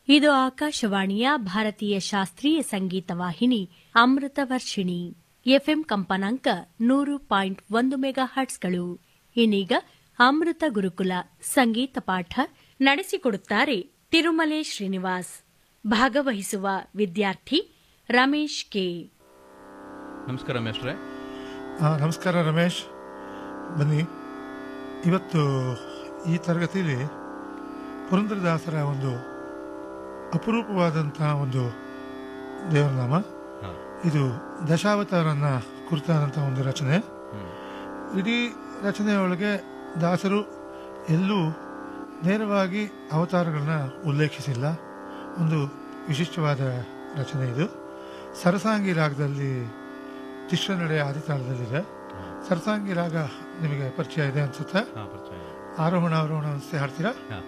ಇದು ಆಕಾಶವಾಣಿಯ ಭಾರತೀಯ ಶಾಸ್ತ್ರೀಯ ಸಂಗೀತ ವಾಹಿನಿ ಅಮೃತ ವರ್ಷಿಣಿ ಎಫ್ಎಂ ಕಂಪನಾಂಕ ನೂರು ಪಾಯಿಂಟ್ ಒಂದು ಮೆಗಾ ಹರ್ಟ್ಸ್ಗಳು ಇನ್ನೀಗ ಅಮೃತ ಗುರುಕುಲ ಸಂಗೀತ ಪಾಠ ನಡೆಸಿಕೊಡುತ್ತಾರೆ ತಿರುಮಲೆ ಶ್ರೀನಿವಾಸ್ ಭಾಗವಹಿಸುವ ವಿದ್ಯಾರ್ಥಿ ರಮೇಶ್ ಕೆ ನಮಸ್ಕಾರ ಮೇಷ್ಟ್ರೆ ಆ, ನಮಸ್ಕಾರ ರಮೇಶ್ ಬನ್ನಿ ಇವತ್ತು ಈ ತರಗತಿಯಲ್ಲಿ ಪುರಂದರದಾಸರ ಒಂದು ಅಪರೂಪವಾದಂತಹ ಒಂದು ದೇವರನಾಮ ಹಾ. ಇದು ದಶಾವತಾರನ ಕುರಿತಾದಂತಹ ಒಂದು ರಚನೆ ಹ್ಮ್. ಇಡೀ ರಚನೆಯೊಳಗೆ ದಾಸರು ಎಲ್ಲೂ ನೇರವಾಗಿ ಅವತಾರಗಳನ್ನ ಉಲ್ಲೇಖಿಸಿಲ್ಲ ಒಂದು ವಿಶಿಷ್ಟವಾದ ರಚನೆ ಇದು ಸರಸಾಂಗಿ ರಾಗದಲ್ಲಿ ತಿಶ್ರ ನಡೆ ಆದಿತಾಳದಲ್ಲಿದೆ ಸರಸಾಂಗಿ ರಾಗ ನಿಮಗೆ ಪರಿಚಯ ಇದೆ ಅನ್ಸುತ್ತೆ ಹಾ ಪರಿಚಯ ಇದೆ. ಆರೋಹಣ ಅವರೋಹಣ ಅನ್ಸೆ ಹಾಡ್ತೀರಾ ಹಾ